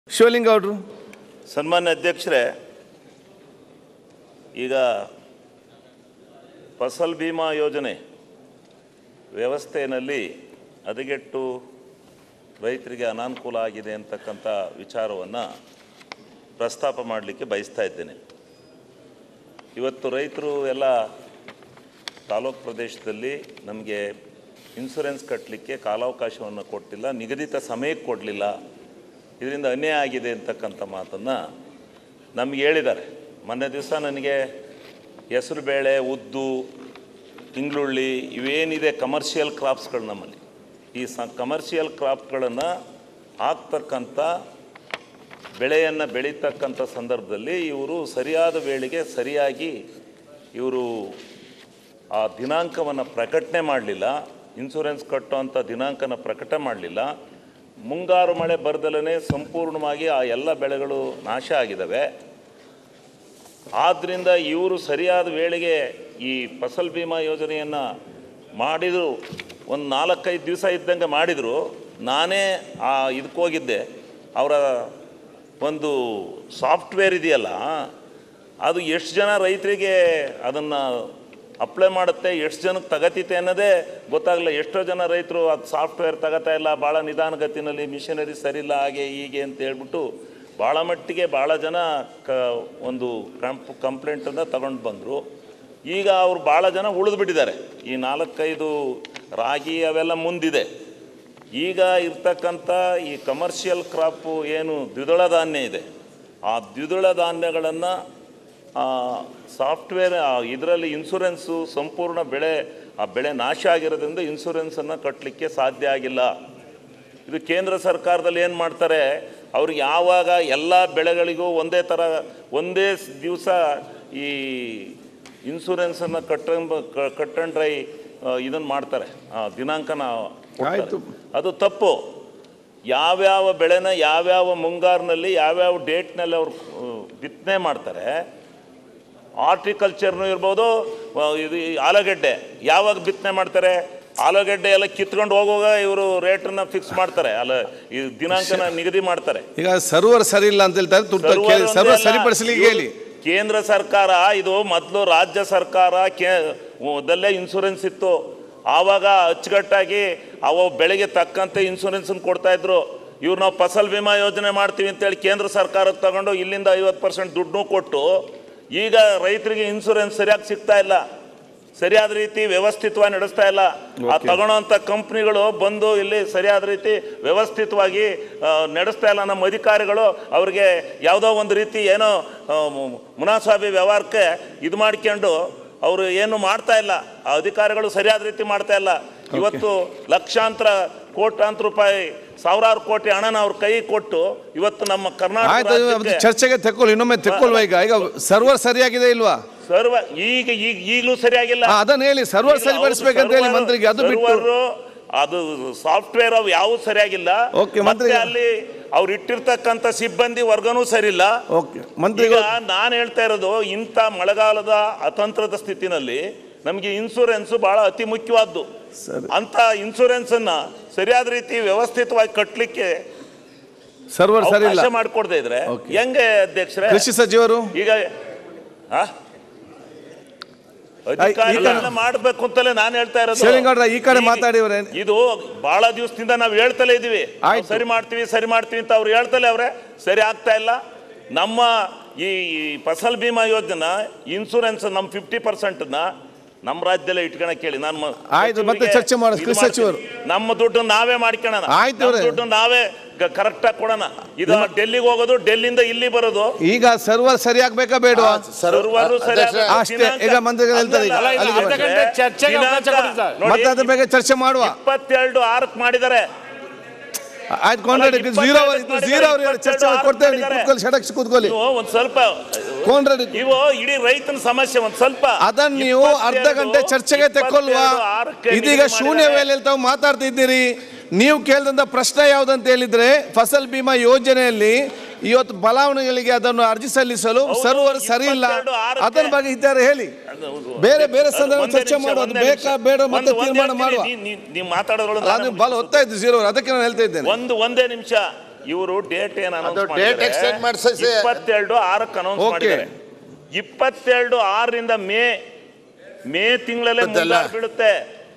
ಶಿವಲಿಂಗ ಅವ್ರು ಸನ್ಮಾನ್ಯ ಅಧ್ಯಕ್ಷರೇ ಈಗ ಫಸಲ್ ಬಿಮಾ ಯೋಜನೆ ವ್ಯವಸ್ಥೆಯಲ್ಲಿ ಹದಗೆಟ್ಟು ರೈತರಿಗೆ ಅನಾನುಕೂಲ ಆಗಿದೆ ಅಂತಕ್ಕಂಥ ವಿಚಾರವನ್ನು ಪ್ರಸ್ತಾಪ ಮಾಡಲಿಕ್ಕೆ ಬಯಸ್ತಾ ಇದ್ದೇನೆ ಇವತ್ತು ರೈತರು ಎಲ್ಲ ತಾಲೂಕು ಪ್ರದೇಶದಲ್ಲಿ ನಮಗೆ ಇನ್ಸೂರೆನ್ಸ್ ಕಟ್ಟಲಿಕ್ಕೆ ಕಾಲಾವಕಾಶವನ್ನು ಕೊಟ್ಟಿಲ್ಲ ನಿಗದಿತ ಸಮಯಕ್ಕೆ ಕೊಡಲಿಲ್ಲ ಇದರಿಂದ ಅನ್ಯಾಯ ಆಗಿದೆ ಅಂತಕ್ಕಂಥ ಮಾತನ್ನು ನಮಗೆ ಹೇಳಿದ್ದಾರೆ ಮೊನ್ನೆ ದಿವಸ ನನಗೆ ಹೆಸರು ಬೇಳೆ ಉದ್ದು ತಿಂಗ್ಳುಳ್ಳಿ ಇವೇನಿದೆ ಕಮರ್ಷಿಯಲ್ ಕ್ರಾಪ್ಸ್ಗಳು ನಮ್ಮಲ್ಲಿ ಈ ಸ ಕಮರ್ಷಿಯಲ್ ಕ್ರಾಪ್ಗಳನ್ನು ಹಾಕ್ತಕ್ಕಂಥ ಬೆಳೆಯನ್ನು ಬೆಳೀತಕ್ಕಂಥ ಸಂದರ್ಭದಲ್ಲಿ ಇವರು ಸರಿಯಾದ ವೇಳೆಗೆ ಸರಿಯಾಗಿ ಇವರು ಆ ದಿನಾಂಕವನ್ನು ಪ್ರಕಟಣೆ ಮಾಡಲಿಲ್ಲ ಇನ್ಸೂರೆನ್ಸ್ ಕಟ್ಟುವಂಥ ದಿನಾಂಕನ ಪ್ರಕಟ ಮಾಡಲಿಲ್ಲ ಮುಂಗಾರು ಮಳೆ ಬರ್ದಲೇ ಸಂಪೂರ್ಣವಾಗಿ ಆ ಎಲ್ಲ ಬೆಳೆಗಳು ನಾಶ ಆಗಿದ್ದಾವೆ ಆದ್ದರಿಂದ ಇವರು ಸರಿಯಾದ ವೇಳೆಗೆ ಈ ಫಸಲ್ ಬಿಮಾ ಯೋಜನೆಯನ್ನು ಮಾಡಿದರು ಒಂದು ನಾಲ್ಕೈದು ದಿವಸ ಇದ್ದಂಗೆ ಮಾಡಿದರು ನಾನೇ ಆ ಇದಕ್ಕೆ ಹೋಗಿದ್ದೆ ಅವರ ಒಂದು ಸಾಫ್ಟ್ವೇರ್ ಇದೆಯಲ್ಲ ಅದು ಎಷ್ಟು ಜನ ರೈತರಿಗೆ ಅದನ್ನು ಅಪ್ಲೈ ಮಾಡುತ್ತೆ ಎಷ್ಟು ಜನಕ್ಕೆ ತಗತಿತೆ ಅನ್ನೋದೇ ಗೊತ್ತಾಗಲ್ಲ ಎಷ್ಟೋ ಜನ ರೈತರು ಅದು ಸಾಫ್ಟ್ವೇರ್ ತಗೋತಾ ಇಲ್ಲ ಭಾಳ ನಿಧಾನಗತಿನಲ್ಲಿ ಮಿಷನರಿ ಸರಿಯಿಲ್ಲ ಹಾಗೆ ಹೀಗೆ ಅಂತ ಹೇಳ್ಬಿಟ್ಟು ಭಾಳ ಮಟ್ಟಿಗೆ ಭಾಳ ಜನ ಕ ಒಂದು ಕಂಪ್ ಕಂಪ್ಲೇಂಟನ್ನು ತಗೊಂಡು ಬಂದರು ಈಗ ಅವ್ರು ಭಾಳ ಜನ ಉಳಿದು ಬಿಟ್ಟಿದ್ದಾರೆ ಈ ನಾಲ್ಕೈದು ರಾಗಿ ಅವೆಲ್ಲ ಮುಂದಿದೆ ಈಗ ಇರ್ತಕ್ಕಂಥ ಈ ಕಮರ್ಷಿಯಲ್ ಕ್ರಾಪು ಏನು ದ್ವಿದಳ ಧಾನ್ಯ ಇದೆ ಆ ದ್ವಿದಳ ಧಾನ್ಯಗಳನ್ನು ಸಾಫ್ಟ್ವೇರ್ ಇದರಲ್ಲಿ ಇನ್ಸೂರೆನ್ಸು ಸಂಪೂರ್ಣ ಬೆಳೆ ಆ ಬೆಳೆ ನಾಶ ಆಗಿರೋದ್ರಿಂದ ಇನ್ಸೂರೆನ್ಸನ್ನು ಕಟ್ಟಲಿಕ್ಕೆ ಸಾಧ್ಯ ಆಗಿಲ್ಲ ಇದು ಕೇಂದ್ರ ಸರ್ಕಾರದಲ್ಲಿ ಏನು ಮಾಡ್ತಾರೆ ಅವ್ರಿಗೆ ಯಾವಾಗ ಎಲ್ಲ ಬೆಳೆಗಳಿಗೂ ಒಂದೇ ಥರ ಒಂದೇ ದಿವಸ ಈ ಇನ್ಸೂರೆನ್ಸನ್ನು ಕಟ್ಟಂಬ ಕಟ್ಟಂಡ್ರೈ ಇದನ್ನು ಮಾಡ್ತಾರೆ ಆ, ದಿನಾಂಕನ ಕೊಡ್ತಾರೆ. ಆಯ್ತು. ಅದು ತಪ್ಪು ಯಾವ್ಯಾವ ಬೆಳೆನ ಯಾವ್ಯಾವ ಮುಂಗಾರಿನಲ್ಲಿ ಯಾವ್ಯಾವ ಡೇಟ್ನಲ್ಲಿ ಅವ್ರು ಆ, ಬಿತ್ತನೆ ಮಾಡ್ತಾರೆ ಆರ್ಟಿಕಲ್ಚರ್ನು ಇರ್ಬೋದು ಆ, ಇದು ಈ ಆಲೂಗೆಡ್ಡೆ ಯಾವಾಗ ಬಿತ್ತನೆ ಮಾಡ್ತಾರೆ ಆಲೂಗೆಡ್ಡೆ ಎಲ್ಲ ಕಿತ್ಕೊಂಡು ಹೋಗುವಾಗ ಇವರು ರೇಟನ್ನ ಫಿಕ್ಸ್ ಮಾಡ್ತಾರೆ ಅಲ್ಲ ಈ ದಿನಾಂಕನ ನಿಗದಿ ಮಾಡ್ತಾರೆ ಈಗ ಸರ್ವರ್ ಸರಿ ಇಲ್ಲ ಅಂತ ಹೇಳ್ತಾರೆ ತುರ್ತು ಸರ್ವರ್ ಕೇಳಿ ಒಂದೇ ಸರ್ವರ್ ಅಲ್ಲ, ಸರಿಪಡಿಸಲಿಕ್ಕೆ ಇವ್ರು ಹೇಳಿ ಕೇಂದ್ರ ಸರ್ಕಾರ ಇದು ಮೊದಲು ರಾಜ್ಯ ಸರ್ಕಾರ ಕೇ ಮೊದಲೇ ಇನ್ಸೂರೆನ್ಸ್ ಇತ್ತು ಆವಾಗ ಅಚ್ಚುಕಟ್ಟಾಗಿ ಅವು ಬೆಳೆಗೆ ತಕ್ಕಂತೆ ಇನ್ಸೂರೆನ್ಸನ್ನು ಕೊಡ್ತಾ ಇದ್ರು ಇವ್ರು ನಾವು ಫಸಲ್ ಬಿಮಾ ಯೋಜನೆ ಮಾಡ್ತೀವಿ ಅಂತೇಳಿ ಕೇಂದ್ರ ಸರ್ಕಾರಕ್ಕೆ ತಗೊಂಡು ಇಲ್ಲಿಂದ ಐವತ್ತು ಪರ್ಸೆಂಟ್ ದುಡ್ಡು ಕೊಟ್ಟು ಈಗ ರೈತರಿಗೆ ಇನ್ಸೂರೆನ್ಸ್ ಸರಿಯಾಗಿ ಸಿಗ್ತಾ ಇಲ್ಲ ಸರಿಯಾದ ರೀತಿ ವ್ಯವಸ್ಥಿತವಾಗಿ ನಡೆಸ್ತಾ ಇಲ್ಲ ಆ ತಗೊಳ್ಳೋಂಥ ಕಂಪ್ನಿಗಳು ಬಂದು ಇಲ್ಲಿ ಸರಿಯಾದ ರೀತಿ ವ್ಯವಸ್ಥಿತವಾಗಿ ಆ, ನಡೆಸ್ತಾ ಇಲ್ಲ ನಮ್ಮ ಅಧಿಕಾರಿಗಳು ಅವ್ರಿಗೆ ಯಾವುದೋ ಒಂದು ರೀತಿ ಏನೋ ಆ, ಮು- ಮುನಾಸಾಬಿ ವ್ಯವಹಾರಕ್ಕೆ ಇದು ಮಾಡ್ಕೊಂಡು ಅವರು ಏನು ಮಾಡ್ತಾ ಇಲ್ಲ ಆ ಅಧಿಕಾರಿಗಳು ಸರಿಯಾದ ರೀತಿ ಮಾಡ್ತಾ ಇಲ್ಲ ಇವತ್ತು ಲಕ್ಷಾಂತರ ಕೋಟ್ಯಾಂತರ ರೂಪಾಯಿ ಸಾವಿರಾರು ಕೋಟಿ ಹಣನ ಅವ್ರ ಕೈ ಕೊಟ್ಟು ಇವತ್ತು ನಮ್ಮ ಕರ್ನಾಟಕ ಆಯ್ತು ಅದು ರಾಜ್ಯಕ್ಕೆ ಚರ್ಚೆಗೆ ತೆಕ್ಕೊಳ್ಳಿ ಇನ್ನೊಮ್ಮೆ ತೆಕ್ಕೊಳ್ವಾ ಈಗ ಈಗ ಸರ್ವರ್ ಸರಿಯಾಗಿದೆ ಇಲ್ವಾ ಸರ್ವ ಈಗ ಈಗ ಈಗಲೂ ಸರಿಯಾಗಿಲ್ಲ ಆ, ಅದನ್ನ ಹೇಳಿ ಸರ್ವರ್ ಸರಿಪಡಿಸ್ಬೇಕಂತ ಹೇಳಿ ಮಂತ್ರಿಗೆ ಅದು ಬಿಟ್ಟು ಸರ್ವರು, ಅದು ಸಾಫ್ಟ್ವೇರ್ ಅವು ಯಾವುದು ಸರಿಯಾಗಿಲ್ಲ Okay, ಮತ್ತೆ ಮಂತ್ರಿಗೆ- ಅಲ್ಲಿ ಅವ್ರು ಇಟ್ಟಿರ್ತಕ್ಕಂಥ ಸಿಬ್ಬಂದಿ ವರ್ಗನೂ ಸರಿಯಿಲ್ಲ ಓಕೆ ಈಗ ಮಂತ್ರಿಗಳು ನಾನು ಹೇಳ್ತಾ ಇರೋದು ಇಂಥ ಮಳೆಗಾಲದ ಅತಂತ್ರದ ಸ್ಥಿತಿನಲ್ಲಿ ನಮಗೆ ಇನ್ಸೂರೆನ್ಸ್ ಬಹಳ ಅತಿ ಮುಖ್ಯವಾದ್ದು ಸರಿ ಅಂತ ಇನ್ಸೂರೆನ್ಸ್ ಅನ್ನ ಸರಿಯಾದ ರೀತಿ ವ್ಯವಸ್ಥಿತವಾಗಿ ಕಟ್ಟಲಿಕ್ಕೆ ಸರ್ವರ್ ಸರಿ ಇಲ್ಲ ಅವಕಾಶ ಮಾಡಿಕೊಡ್ತಾ ಇದ್ರೆ Okay. ಹೆಂಗೆ ಅಧ್ಯಕ್ಷರೇ ಕೃಷಿ ಸಚಿವರು ಈಗ ಆ? ಅಧಿಕಾರಿಗಳನ್ನ ಮಾಡ್ಬೇಕು ಅಂತಲೇ ನಾನು ಹೇಳ್ತಾ ಇರೋದು ಶಿವಲಿಂಗೌಡ್ರ, ಈ ಕಡೆ ಈಗ ಮಾತಾಡಿವ್ರೆ. ಇದು ಬಹಳ ದಿವಸದಿಂದ ನಾವು ಹೇಳ್ತಲೇ ಇದೀವಿ ನಾವು ಆಯ್ತು. ಸರಿ ಮಾಡ್ತೀವಿ ಸರಿ ಮಾಡ್ತೀವಿ ಅಂತ ಅವ್ರು ಹೇಳ್ತಲೇ ಅವ್ರೆ ಸರಿ ಆಗ್ತಾ ಇಲ್ಲ ನಮ್ಮ ಈ ಈ ಫಸಲ್ ಬಿಮಾ ಯೋಜನಾ ಇನ್ಸೂರೆನ್ಸ್ ನಮ್ಮ ಫಿಫ್ಟಿ ಪರ್ಸೆಂಟ್ನ ನಮ್ಮ ರಾಜ್ಯದಲ್ಲೇ ಇಟ್ಕೊಳಕ್ ಹೇಳಿ ನಾನು ಮ- ಆಯ್ತು, ಮತ್ತೆ ಸಚಿವರಿಗೆ ಚರ್ಚೆ ಮಾಡೋಣ. ಇದು ಕೃಷಿ ಮಾಡ್ತೀನಿ. ಸಚಿವರು. ನಮ್ಮ ದುಡ್ಡು ನಾವೇ ಮಾಡ್ಕೊಳ್ಳೋಣ ಆಯ್ತು ನಮ್ಮ ಇವ್ರೆ. ದುಡ್ಡು ನಾವೇ ಕರೆಕ್ಟ್ ಆಗಿ ಕೊಡೋಣ ಇದು ಡೆಲ್ಲಿಗೆ ಹೋಗೋದು ಡೆಲ್ಲಿಂದ ಇಲ್ಲಿ ಬರೋದು ಈಗ ಸರ್ವರ್ ಸರಿ ಆಗ್ಬೇಕಾ ಬೇಡವಾ ಸರ್ವರು ಸರಿಯಾದ ಅಷ್ಟೇ. ದಿನಾಂಕ- ಈಗ ಮಂತ್ರಿಗಳು ಹೇಳ್ತಾರೆ ಈಗ. ಅಲ್ಲ, ಅಲ್ಲ, ಅಲ್ಲಿಗೆ ಅರ್ಧ ಬನ್ನಿ. ಗಂಟೆ ಚರ್ಚೆಗೆ ಅವಕಾಶ ದಿನಾಂಕ ಕೊಡಿ ಸರ್. ನೋಡಿ, ಮತ್ತೆ ಅದ್ರ ಬಗ್ಗೆ ಚರ್ಚೆ ಮಾಡುವ ಇಪ್ಪತ್ತೆರಡು ಆರಕ್ಕೆ ಮಾಡಿದ್ದಾರೆ ಆಯ್ತು ಕೊಂಡ್ರೆ ಅಲ್ಲ, ಝೀರೋ ಇಪ್ಪತ್ತೈದು ಝೀರೋ ಮಾಡಿದ್ದಾರೆ, ಚರ್ಚೆ ಇಪ್ಪತ್ತೆರಡು ಕೊಡ್ತೇವೆ ಮಾಡಿದ್ದಾರೆ. ಕೂತ್ಕೊಳ್ಳಿ ಸಡಕ್ಸ್ ಕೂತ್ಕೊಳ್ಳಿ ನೀವು ಒಂದ್ ಸ್ವಲ್ಪ ಕೊಂಡ್ರೆ ಇವು ಇಡೀ ರೈತನ ಸಮಸ್ಯೆ ಒಂದ್ ಸ್ವಲ್ಪ ಅದನ್ನ ನೀವು ಅರ್ಧ ಗಂಟೆ ಚರ್ಚೆಗೆ ತೆಕ್ಕೊಲ್ವಾ ಇಪ್ಪತ್ತೆರಡು ಆರಕ್ಕೆ ಇದೀಗ ನಿಗದಿ ಶೂನ್ಯ ಮಾಡಿದ್ದಾರೆ. ವೇಳೆಯಲ್ಲಿ ತಾವು ಮಾತಾಡ್ತಿದ್ದೀರಿ ನೀವು ಕೇಳಿದಂತ ಪ್ರಶ್ನೆ ಯಾವ್ದಂತ ಹೇಳಿದ್ರೆ ಫಸಲ್ ಬಿಮಾ ಯೋಜನೆಯಲ್ಲಿ ಇವತ್ತು ಬಲಾವಣೆಗಳಿಗೆ ಅದನ್ನು ಅರ್ಜಿ ಸಲ್ಲಿಸಲು ಹೌದು, ಸರ್ವರ್ ಸರಿ ಇಲ್ಲ ಇಪ್ಪತ್ತೆರಡು ಆರಕ್ಕೆ- ಅದರ ಬಗ್ಗೆ ಇದ್ದಾರೆ ಹೇಳಿ ಬೇರೆ ಬೇರೆ ಸಂದರ್ಭ ಚರ್ಚೆ ಮಾಡೋದು ಬೇಕಾ ಬೇಡ ಮತ್ತೆ ತೀರ್ಮಾನ ಮಾಡುವ ನೀವು ಮಾತಾಡೋದ್ರೊಳಗೆ ನಾನು ಬಲ ಒತ್ತಾ ಇದ್ದು ಜೀರೋ ಅದಕ್ಕೆ ನಾನು ಹೇಳ್ತಾ ಇದ್ದೇನೆ ಒಂದು ಒಂದೇ ನಿಮಿಷ ಇವರು ಡೇಟ್ ಏನ್ ಅದು ಅನೌನ್ಸ್ date extend ಮಾಡ್ಸಿ ಸರ್. ಇಪ್ಪತ್ತೆರಡು ಆರಕ್ಕೆ ಅನೌನ್ಸ್ Okay. ಮಾಡಿದ್ದಾರೆ ಇಪ್ಪತ್ತೆರಡು ಆರರಿಂದ ಮೇ ಮೇ ತಿಂಗಳಲ್ಲೇ ಗೊತ್ತಲ್ಲ? ಮುಂಗಾರು ಬೀಳುತ್ತೆ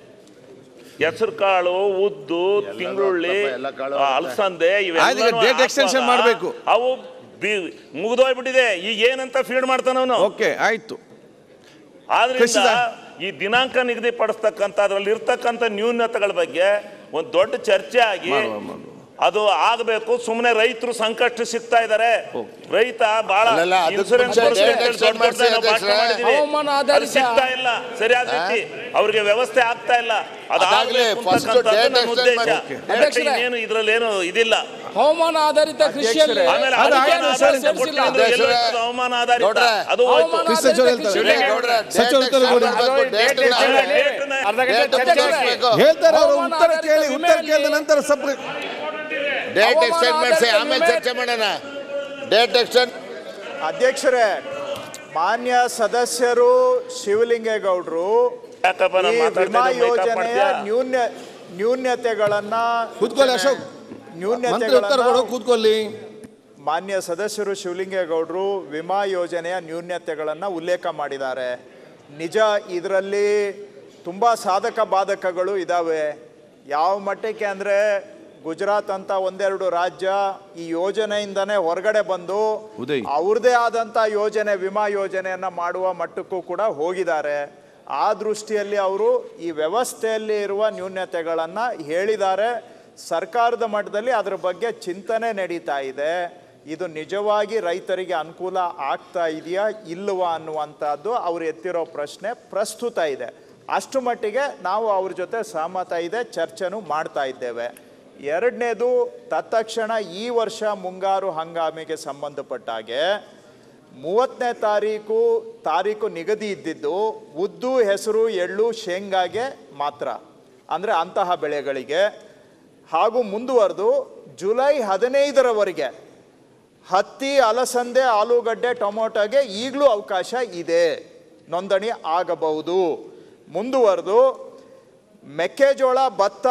ಹೆಸರು ಕಾಳು ಉದ್ದು ತಿಂಗುಳ್ಳಿ ಎಲ್ಲ ಕಾಳು ಆ, ಅಲಸಂದೆ ಆಯ್ತು, ಈಗ date extension ಮಾಡ್ಬೇಕು. ಅವು ಮುಗಿದೋಗ್ಬಿಟ್ಟಿದೆ ಈಗ ಏನಂತ ಫೀಡ್ ಮಾಡ್ತಾನ ಅವನು ಓಕೆ ಆಯ್ತು ಆದ್ರಿಂದ ಕೃಷ್ಣ. ಈ ದಿನಾಂಕ ನಿಗದಿಪಡಿಸ್ತಕ್ಕಂಥ ಅದ್ರಲ್ಲಿ ಇರ್ತಕ್ಕಂಥ ನ್ಯೂನತೆಗಳ ಬಗ್ಗೆ ಒಂದು ದೊಡ್ಡ ಚರ್ಚೆ ಆಗಿ ಮಾಡುವ, ಮಾಡುವ. ಅದು ಆಗಬೇಕು ಸುಮ್ಮನೆ ರೈತರು ಸಂಕಷ್ಟ ಸಿಗ್ತಾ ಇದ್ದಾರೆ ರೈತ ಬಹಳ ಅಲ್ಲಲ್ಲ, ಅದಕ್ಕೆ ಇನ್ಸೂರೆನ್ಸ್ ಮುಂಚೆ date extend ಮಾಡ್ಸಿ ಅಧ್ಯಕ್ಷರೇ. ಹವಾಮಾನ ಆಧಾರಿತ- ಸಿಗ್ತಾ ಇಲ್ಲ ಸರಿಯಾದ ರೀತಿ ಅವ್ರಿಗೆ ವ್ಯವಸ್ಥೆ ಆಗ್ತಾ ಇಲ್ಲ ಅದಾಗ್ಲಿ, ಅದಾಗಲಿ first date extend ಮಾಡಿ. ಉದ್ದೇಶ ಇನ್ನೇನು ಇದ್ರಲ್ಲಿ ಏನು ಇದಿಲ್ಲ ಹವಾಮಾನ ಆಧಾರಿತ ಕೃಷಿಯಲ್ಲಿ ಆಮೇಲೆ ಅದು ಹವಾಮಾನ ಆಯ್ತು, ಆಧಾರಿತ ಸರ್, ಕೊಟ್ಟಿದ್ದು ಅಧ್ಯಕ್ಷರೇ. ಎಲ್ಲೋ ಇರ್ತದೆ, ಹವಾಮಾನ ಆಧಾರಿತ ನೋಡ್ರೆ. ಅದು ಹೋಯ್ತು ಹವಾಮಾನ ಕೃಷ್ಣ ಆಧಾರಿತ ಜೋಳ ಹೇಳ್ತಾರೆ. ಕೃಷಿಯಲ್ಲಿ ಗೌಡ್ರೆ, ಸಚಿವ date ಉತ್ತರ extend ಕೊಡಿ. ಮಾಡ್ಬೇಕು, date ಇಲ್ಲ. ಅರ್ಧ Date ಗಂಟೆ extend ಚರ್ಚೆ ಮಾಡ್ಬೇಕು. ಹೇಳ್ತಾರೆ ಅವರು ಹವಾಮಾನ ಉತ್ತರ ಆಧಾರಿತ ಕೇಳಿ ಉತ್ತರ ವಿಮೆಯಲ್ಲಿ- ಕೇಳಿದ ನಂತರ ಸಪ್ರ ಡೇಟ್ ಹವಾಮಾನ ಎಕ್ಸ್ಟೆಂಡ್ ಮಾಡಿಸಿ ಆಧಾರಿತ ಆಮೇಲೆ ವಿಮೆ- ಚರ್ಚೆ ಮಾಡೋಣ ಡೇಟ್ ಎಕ್ಸ್ಟೆಂಡ್ ಅಧ್ಯಕ್ಷರೇ ಮಾನ್ಯ ಸದಸ್ಯರು ಶಿವಲಿಂಗೇಗೌಡರು ಯಾಕಪ್ಪ ನಾನು ಈ ಮಾತಾಡ್ತಾ ವಿಮಾ ಇದ್ದೆ, make up ಯೋಜನೆಯ ಮಾಡ್ತೀಯಾ? ನ್ಯೂನ್ಯ ನ್ಯೂನ್ಯತೆಗಳನ್ನ ಕೂತ್ಕೊಳ್ಳಿ ಅಶೋಕ್ ಮಂತ್ರಿ ಉತ್ತರ ಕೊಡು ನ್ಯೂನ್ಯತೆಗಳನ್ನ ಕೂತ್ಕೊಳ್ಳಿ ಮಾನ್ಯ ಸದಸ್ಯರು ಶಿವಲಿಂಗೇಗೌಡರು ವಿಮಾ ಯೋಜನೆಯ ನ್ಯೂನ್ಯತೆಗಳನ್ನು ಉಲ್ಲೇಖ ಮಾಡಿದ್ದಾರೆ ನಿಜ ಇದರಲ್ಲಿ ತುಂಬ ಸಾಧಕ ಬಾಧಕಗಳು ಇದ್ದಾವೆ ಯಾವ ಮಟ್ಟಕ್ಕೆ ಅಂದರೆ ಗುಜರಾತ್ ಅಂತ ಒಂದೆರಡು ರಾಜ್ಯ ಈ ಯೋಜನೆಯಿಂದನೇ ಹೊರಗಡೆ ಬಂದು ಉದಯ್. ಅವ್ರದ್ದೇ ಆದಂಥ ಯೋಜನೆ ವಿಮಾ ಯೋಜನೆಯನ್ನು ಮಾಡುವ ಮಟ್ಟಕ್ಕೂ ಕೂಡ ಹೋಗಿದ್ದಾರೆ ಆ ದೃಷ್ಟಿಯಲ್ಲಿ ಅವರು ಈ ವ್ಯವಸ್ಥೆಯಲ್ಲಿ ಇರುವ ನ್ಯೂನ್ಯತೆಗಳನ್ನು ಹೇಳಿದ್ದಾರೆ ಸರ್ಕಾರದ ಮಟ್ಟದಲ್ಲಿ ಅದ್ರ ಬಗ್ಗೆ ಚಿಂತನೆ ನಡೀತಾ ಇದೆ ಇದು ನಿಜವಾಗಿ ರೈತರಿಗೆ ಅನುಕೂಲ ಆಗ್ತಾ ಇದೆಯಾ ಇಲ್ಲವಾ ಅನ್ನುವಂಥದ್ದು ಅವ್ರು ಎತ್ತಿರೋ ಪ್ರಶ್ನೆ ಪ್ರಸ್ತುತ ಇದೆ ಅಷ್ಟು ಮಟ್ಟಿಗೆ ನಾವು ಅವ್ರ ಜೊತೆ ಸಹಮತ ಇದೆ ಚರ್ಚೆನೂ ಮಾಡ್ತಾ ಇದ್ದೇವೆ ಎರಡನೇದು ತತ್ಕ್ಷಣ ಈ ವರ್ಷ ಮುಂಗಾರು ಹಂಗಾಮಿಗೆ ಸಂಬಂಧಪಟ್ಟ ಹಾಗೆ ಮೂವತ್ತನೇ ತಾರೀಕು ತಾರೀಕು ನಿಗದಿ ಇದ್ದಿದ್ದು ಉದ್ದು ಹೆಸರು ಎಳ್ಳು ಶೇಂಗಾಗೆ ಮಾತ್ರ ಅಂದರೆ ಅಂತಹ ಬೆಳೆಗಳಿಗೆ ಹಾಗೂ ಮುಂದುವರೆದು ಜುಲೈ ಹದಿನೈದರವರೆಗೆ ಹತ್ತಿ ಅಲಸಂದೆ ಆಲೂಗಡ್ಡೆ ಟೊಮೊಟೊಗೆ ಈಗಲೂ ಅವಕಾಶ ಇದೆ ನೋಂದಣಿ ಆಗಬಹುದು ಮುಂದುವರೆದು ಮೆಕ್ಕೆಜೋಳ ಭತ್ತ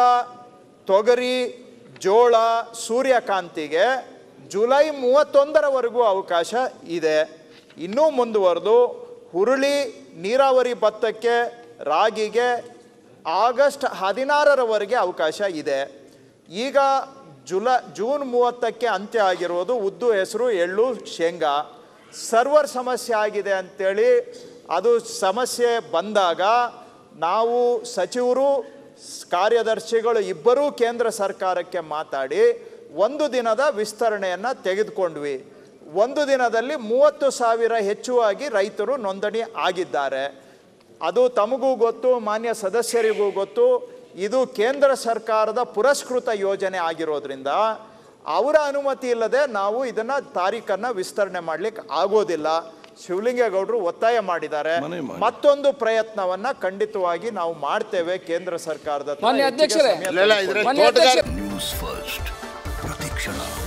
ತೊಗರಿ ಜೋಳ ಸೂರ್ಯಕಾಂತಿಗೆ ಜುಲೈ ಮೂವತ್ತೊಂದರವರೆಗೂ ಅವಕಾಶ ಇದೆ ಇನ್ನೂ ಮುಂದುವರೆದು ಹುರುಳಿ ನೀರಾವರಿ ಭತ್ತಕ್ಕೆ ರಾಗಿಗೆ ಆಗಸ್ಟ್ ಹದಿನಾರರವರೆಗೆ ಅವಕಾಶ ಇದೆ ಈಗ ಜುಲ ಜೂನ್ ಮೂವತ್ತಕ್ಕೆ ಅಂತ್ಯ ಆಗಿರುವುದು ಉದ್ದು ಹೆಸರು ಎಳ್ಳು ಶೇಂಗಾ ಸರ್ವರ್ ಸಮಸ್ಯೆ ಆಗಿದೆ ಅಂತೇಳಿ ಅದು ಸಮಸ್ಯೆ ಬಂದಾಗ ನಾವು ಸಚಿವರು ಸ್- ಕಾರ್ಯದರ್ಶಿಗಳು ಇಬ್ಬರೂ ಕೇಂದ್ರ ಸರ್ಕಾರಕ್ಕೆ ಮಾತಾಡಿ ಒಂದು ದಿನದ ವಿಸ್ತರಣೆಯನ್ನು ತೆಗೆದುಕೊಂಡ್ವಿ ಒಂದು ದಿನದಲ್ಲಿ ಮೂವತ್ತು ಸಾವಿರ ಹೆಚ್ಚುವಾಗಿ ರೈತರು ನೋಂದಣಿ ಆಗಿದ್ದಾರೆ ಅದು ತಮಗೂ ಗೊತ್ತು ಮಾನ್ಯ ಸದಸ್ಯರಿಗೂ ಗೊತ್ತು ಇದು ಕೇಂದ್ರ ಸರ್ಕಾರದ ಪುರಸ್ಕೃತ ಯೋಜನೆ ಆಗಿರೋದ್ರಿಂದ ಅವರ ಅನುಮತಿ ಇಲ್ಲದೆ ನಾವು ಇದನ್ನ ತಾರೀಖನ್ನ ವಿಸ್ತರಣೆ ಮಾಡ್ಲಿಕ್ಕೆ ಆಗೋದಿಲ್ಲ ಶಿವಲಿಂಗೇಗೌಡರು ಒತ್ತಾಯ ಮಾಡಿದ್ದಾರೆ ಮನವಿ ಮಾಡಿ. ಮತ್ತೊಂದು ಪ್ರಯತ್ನವನ್ನ ಖಂಡಿತವಾಗಿ ನಾವು ಮಾಡ್ತೇವೆ ಕೇಂದ್ರ ಸರ್ಕಾರದ ಹತ್ರ ಮಾನ್ಯ ಹೆಚ್ಚಿಗೆ ಅಧ್ಯಕ್ಷರೇ. ಸಮಯ ಇಲ್ಲ ಇಲ್ಲ ಇದ್ರೆ ಮಾನ್ಯ ತೋಟಗಾರ ಅಧ್ಯಕ್ಷ- ನ್ಯೂಸ್ ಫಸ್ಟ್ ಪ್ರತಿಕ್ಷಣ